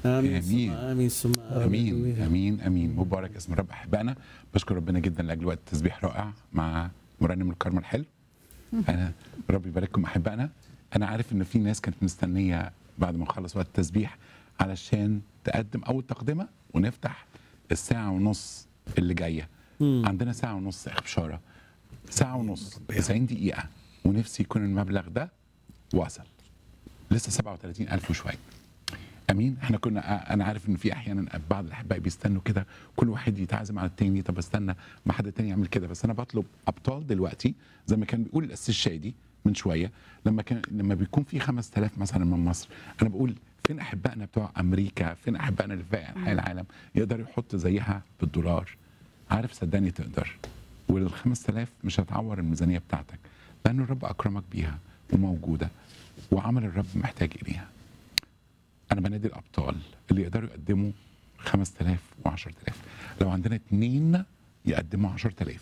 امين ثم آمين. امين ثم امين هللويا. امين امين مبارك اسم الرب احبائنا بشكر ربنا جدا لاجل وقت تسبيح رائع مع مرنم الكرم الحلو انا ربي يبارككم احبائنا انا عارف ان في ناس كانت مستنيه بعد ما نخلص وقت التسبيح علشان تقدم اول تقدمه ونفتح الساعه ونص اللي جايه عندنا ساعه ونص يا بشاره ساعه ونص 90 دقيقه ونفسي يكون المبلغ ده وصل لسه 37000 وشويه امين احنا كنا انا عارف ان في احيانا بعض الاحباء بيستنوا كده كل واحد يتعزم على التاني طب استنى ما حد تاني يعمل كده بس انا بطلب ابطال دلوقتي زي ما كان بيقول الاسيس الشادي من شويه لما كان لما بيكون في 5000 مثلا من مصر انا بقول فين احبائنا بتوع امريكا فين احبائنا اللي في باقي انحاء العالم يقدر يحط زيها بالدولار عارف صدقني تقدر وال 5000 مش هتعور الميزانيه بتاعتك لان الرب اكرمك بيها وموجوده وعمل الرب محتاج اليها انا بنادي الابطال اللي يقدروا يقدموا 5000 و10000 لو عندنا اثنين يقدموا 10000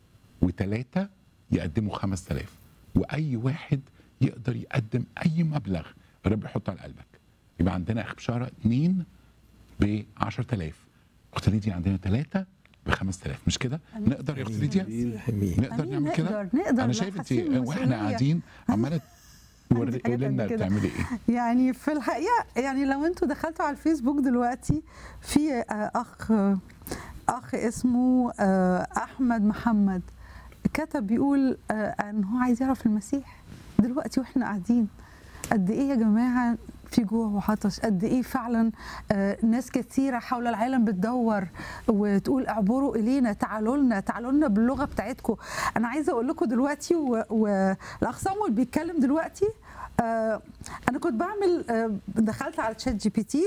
وثلاثه يقدموا 5000 واي واحد يقدر يقدم اي مبلغ الرب يحطه على قلبك يبقى عندنا اخ بشاره اثنين ب 10000 اخت ليديا عندنا ثلاثه ب 5000 مش كده؟ نقدر يا اخت ليديا؟ امين امين نقدر أمين، نعمل كده؟ نقدر- نقدر انا لو شايف انت حاسين واحنا مسؤولية. قاعدين عماله توري حاجات قولي لنا قد كده. بتعملي ايه؟ يعني في الحقيقه يعني لو انتوا دخلتوا على الفيسبوك دلوقتي في آه، اخ اخ اسمه آه، احمد محمد كتب بيقول آه، ان هو عايز يعرف المسيح دلوقتي واحنا قاعدين قد ايه يا جماعه في جوع وعطش قد ايه فعلا آه، ناس كثيره حول العالم بتدور وتقول اعبروا الينا تعالوا لنا تعالوا لنا باللغه بتاعتكم انا عايزه اقول لكم دلوقتي والاخ صامويل بيتكلم دلوقتي آه، انا كنت بعمل آه، دخلت على تشات جي بي تي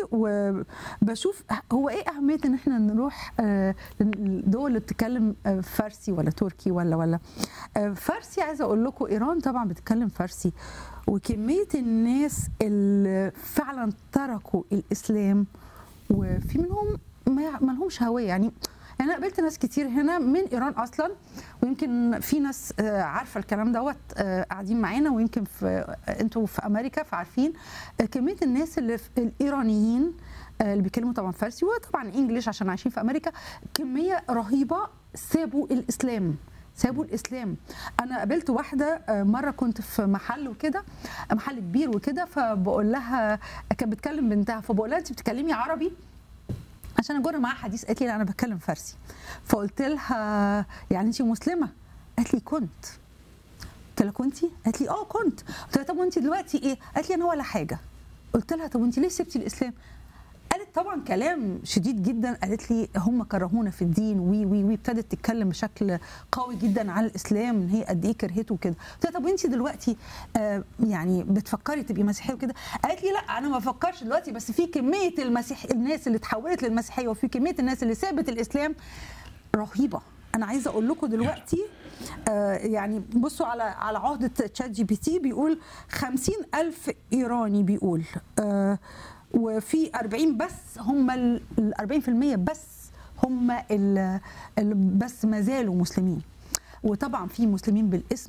وبشوف هو ايه اهميه ان احنا نروح آه، للدول اللي بتتكلم آه، فارسي ولا تركي ولا ولا آه، فارسي عايزه اقول لكم ايران طبعا بتتكلم فارسي وكميه الناس اللي فعلا تركوا الاسلام وفي منهم ما ما لهمش هويه يعني يعني انا قابلت ناس كتير هنا من ايران اصلا ويمكن في ناس آه، عارفه الكلام دوت آه، قاعدين معانا ويمكن في انتوا في امريكا فعارفين آه، كميه الناس اللي في الايرانيين آه، اللي بيتكلموا طبعا فارسي وطبعا انجليش عشان عايشين في امريكا كميه رهيبه سابوا الاسلام سابوا الاسلام انا قابلت واحده آه، مره كنت في محل وكده محل كبير وكده فبقول لها كانت بتكلم بنتها فبقول لها انت بتتكلمي عربي عشان اجر معاها حديث قالت لي لا انا بتكلم فارسي فقلت لها يعني انت مسلمه قالت لي كنت قلت لها كنتي قالت لي اه كنت قلت لها طب وانت دلوقتي ايه قالت لي انا ولا حاجه قلت لها طب وانت ليه سبتي الاسلام قالت طبعا كلام شديد جدا قالت لي هم كرهونا في الدين وي وي وي ابتدت تتكلم بشكل قوي جدا عن الاسلام ان هي قد ايه كرهته وكده قلت لها طب وانت دلوقتي آه يعني بتفكري تبقي مسيحيه وكده قالت لي لا انا ما بفكرش دلوقتي بس في كميه المسيح الناس اللي اتحولت للمسيحيه وفي كميه الناس اللي سابت الاسلام رهيبه انا عايزه اقول لكم دلوقتي آه يعني بصوا على على عهده تشات جي بي تي بيقول خمسين ألف إيراني بيقول آه وفي 40 بس هم ال 40% بس هم اللي بس ما زالوا مسلمين وطبعا في مسلمين بالاسم